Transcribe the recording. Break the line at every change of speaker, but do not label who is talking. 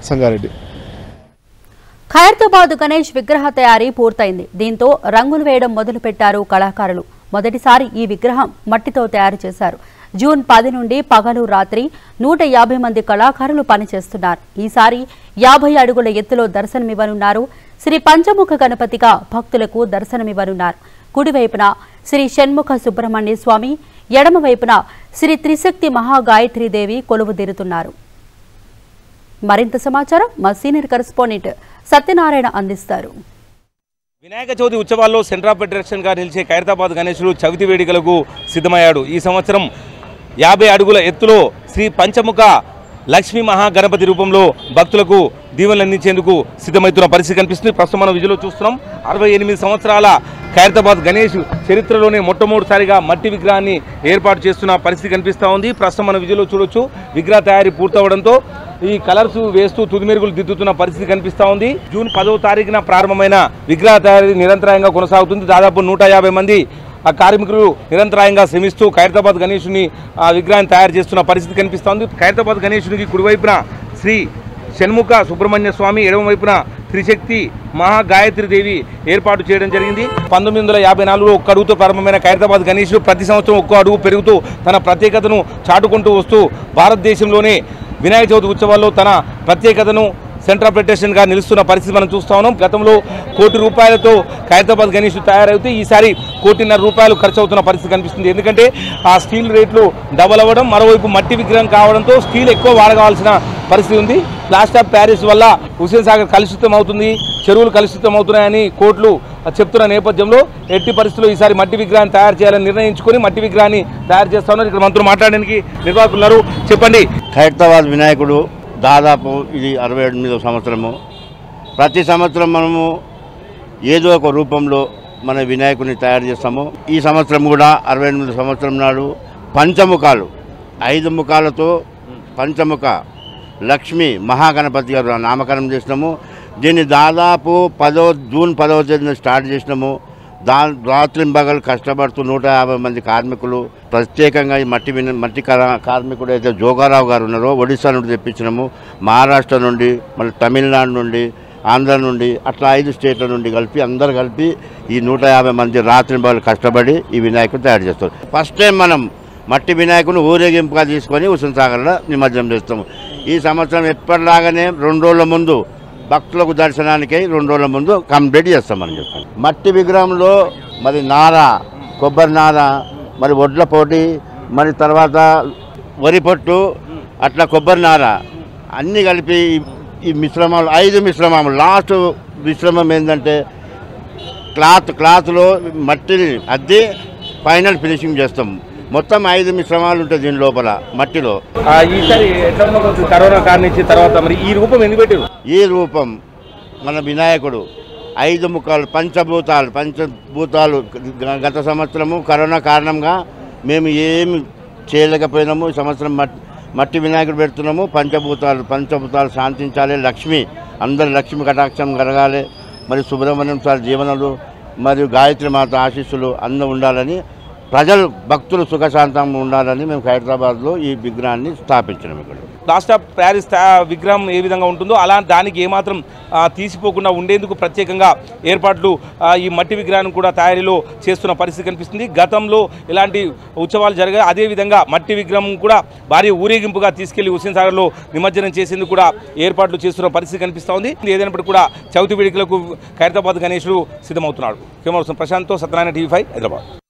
సంగారెడ్డి
ఖైరతాబాద్ గణేష్ విగ్రహ తయారీ పూర్తయింది దీంతో రంగులు వేయడం మొదలుపెట్టారు కళాకారులు మొదటిసారి ఈ విగ్రహం మట్టితో తయారు చేశారు జూన్ పది నుండి పగలు రాత్రి నూట యాభై మంది కళాకారులు పనిచేస్తున్నారు ఈసారి యాభై అడుగుల ఎత్తులో దర్శనమివ్వనున్నారు శ్రీ పంచముఖ గణపతిగా భక్తులకు దర్శనమివ్వనున్నారు కుడివైపున శ్రీ షణ్ముఖ సుబ్రహ్మణ్య స్వామి ఎడమవైపున శ్రీ త్రిశక్తి మహాగాయత్రీదేవి కొలువుదీరుతున్నారు మరింత సమాచారం మా సీనియర్ కరెస్పాండెంట్ సత్యనారాయణ అందిస్తారు
వినాయక చవితి ఉత్సవాల్లో సెంట్రాప్ గా నిలిచే ఖైరతాబాద్ గణేశుడు చవితి వేడుకలకు సిద్ధమయ్యాడు ఈ సంవత్సరం యాభై అడుగుల ఎత్తులో శ్రీ పంచముఖ లక్ష్మీ మహాగణపతి రూపంలో భక్తులకు దీవెనలు అందించేందుకు సిద్ధమవుతున్న పరిస్థితి కనిపిస్తుంది ప్రస్తుతం మనం విజులో చూస్తున్నాం అరవై ఎనిమిది సంవత్సరాల ఖైరతాబాద్ గణేష్ చరిత్రలోనే మొట్టమొదటిసారిగా మట్టి విగ్రహాన్ని ఏర్పాటు చేస్తున్న పరిస్థితి కనిపిస్తూ ఉంది ప్రస్తుతం మనం విజులో చూడొచ్చు విగ్రహ తయారీ పూర్తవడంతో ఈ కలర్స్ వేస్తూ తుదిమెరుగులు దిద్దుతున్న పరిస్థితి కనిపిస్తూ ఉంది జూన్ పదవ తారీఖున ప్రారంభమైన విగ్రహ తయారీ నిరంతరాయంగా కొనసాగుతుంది దాదాపు నూట యాభై మంది ఆ కార్మికులు నిరంతరాయంగా శ్రమిస్తూ ఖైరతాబాద్ గణేషుని ఆ విగ్రహాన్ని తయారు చేస్తున్న పరిస్థితి కనిపిస్తోంది ఖైరతాబాద్ గణేషునికి కుడివైపున శ్రీ షణ్ముఖ సుబ్రహ్మణ్య స్వామి ఎడమవైపున త్రిశక్తి మహాగాయత్రి దేవి ఏర్పాటు చేయడం జరిగింది పంతొమ్మిది వందల యాభై నాలుగులో ఒక్క అడుగుతో ప్రారంభమైన ఖైరతాబాద్ గణేషుడు ప్రతి సంవత్సరం ఒక్కో అడుగు పెరుగుతూ తన ప్రత్యేకతను చాటుకుంటూ వస్తూ భారతదేశంలోనే వినాయక చవితి ఉత్సవాల్లో తన ప్రత్యేకతను సెంట్రల్ గా నిలుస్తున్న పరిస్థితి మనం చూస్తా ఉన్నాం గతంలో కోటి రూపాయలతో ఖైరతాబాద్ గణేష్ తయారైతే ఈసారి కోటిన్నర రూపాయలు ఖర్చు అవుతున్న పరిస్థితి కనిపిస్తుంది ఎందుకంటే ఆ స్టీల్ రేట్లు డబల్ అవ్వడం మరోవైపు మట్టి విగ్రహం కావడంతో స్టీల్ ఎక్కువ వాడగాల్సిన పరిస్థితి ఉంది ప్లాస్టర్ ఆఫ్ ప్యారిస్ వల్ల హుసేన్ సాగర్ కలుషితం అవుతుంది చెరువులు కలుషితం అవుతున్నాయని కోర్టులు చెప్తున్న నేపథ్యంలో ఎట్టి పరిస్థితుల్లో ఈసారి మట్టి విగ్రహాన్ని తయారు చేయాలని నిర్ణయించుకొని మట్టి విగ్రహాన్ని తయారు చేస్తా ఉన్నారు ఇక్కడ మంత్రులు మాట్లాడడానికి నిర్వాహకులు ఉన్నారు చెప్పండి
ఖైరతాబాద్ వినాయకుడు దాదాపు ఇది అరవై ఎనిమిదవ సంవత్సరము ప్రతి సంవత్సరం మనము ఏదో ఒక రూపంలో మన వినాయకుడిని తయారు చేస్తాము ఈ సంవత్సరం కూడా అరవై ఎనిమిది సంవత్సరం నాడు పంచముఖాలు ఐదు ముఖాలతో పంచముఖ లక్ష్మి మహాగణపతి గారు నామకరణం చేసినాము దీన్ని దాదాపు పదో జూన్ పదవ తేదీన స్టార్ట్ చేసినాము దా రాత్రింబగలు కష్టపడుతూ నూట యాభై మంది కార్మికులు ప్రత్యేకంగా ఈ మట్టి విన మట్టి కర- కార్మికుడు అయితే జోగారావు గారు ఉన్నారో ఒడిశా నుండి తెప్పించినాము మహారాష్ట్ర నుండి మళ్ళీ తమిళనాడు నుండి ఆంధ్ర నుండి అట్లా ఐదు స్టేట్ల నుండి కలిపి అందరు కలిపి ఈ నూట యాభై మంది రాత్రింబగలు కష్టపడి ఈ వినాయకుడు తయారు చేస్తారు ఫస్ట్ టైం మనం మట్టి వినాయకుని ఊరేగింపుగా తీసుకొని హుస్సేన్ సాగర్లో నిమజ్జనం చేస్తాము ఈ సంవత్సరం ఎప్పటిలాగానే రెండు రోజుల ముందు భక్తులకు దర్శనానికై రెండు రోజుల ముందు కంప్లీట్ చేస్తామని చెప్పాను మట్టి విగ్రహంలో మరి నార కొబ్బరి నార మరి వడ్ల పోటీ మరి తర్వాత వరి పొట్టు అట్లా కొబ్బరి నార అన్నీ కలిపి ఈ- ఈ మిశ్రమాలు ఐదు మిశ్రమాలు లాస్ట్ మిశ్రమం ఏంటంటే క్లాత్ క్లాత్లో మట్టిని అద్ది ఫైనల్ ఫినిషింగ్ చేస్తాం మొత్తం ఐదు మిశ్రమాలు ఉంటాయి దీని లోపల మట్టిలో
ఆ, ఈసారి ఎట్లా ఉండబోతుంది కరోనా కారణించి తర్వాత మరి ఈ రూపం ఎందుకు పెట్టారు
ఈ రూపం మన వినాయకుడు ఐదు ముఖాలు పంచభూతాలు పంచభూతాలు గ- గత సంవత్సరము కరోనా కారణంగా మేము ఏమి చేయలేకపోయినాము ఈ సంవత్సరం మట్టి మట్టి వినాయకుడు పెడుతున్నాము పంచభూతాలు పంచభూతాలు శాంతించాలి లక్ష్మి అందరి లక్ష్మి కటాక్షం కలగాలి మరి సుబ్రహ్మణ్యం సార్ జీవనలు మరియు గాయత్రి మాత ఆశీస్సులు అందం ఉండాలని ప్రజలు భక్తులు సుఖశాంతంగా ఉండాలని మేము హైదరాబాద్లో ఈ విగ్రహాన్ని స్థాపించినాం ఇక్కడ
లాస్ట్ ఆఫ్ ప్యారిస్ తా- విగ్రహం ఏ విధంగా ఉంటుందో అలా దానికి ఏమాత్రం ఆ, తీసిపోకుండా ఉండేందుకు ప్రత్యేకంగా ఏర్పాట్లు ఆ, ఈ మట్టి విగ్రహాన్ని కూడా తయారీలో చేస్తున్న పరిస్థితి కనిపిస్తుంది గతంలో ఇలాంటి ఉత్సవాలు జరిగాయి అదేవిధంగా మట్టి విగ్రహం కూడా భారీ ఊరేగింపుగా తీసుకెళ్లి హుస్సేన్ సాగర్లో నిమజ్జనం చేసేందుకు కూడా ఏర్పాట్లు చేస్తున్న పరిస్థితి కనిపిస్తూ ఉంది ఏదైనప్పటికీ కూడా చవితి వేడుకలకు ఖైరతాబాద్ గణేశుడు సిద్ధమవుతున్నాడు కెమెరా ప్రశాంత్తో సత్యనారాయణ టీవీ ఫైవ్ హైదరాబాద్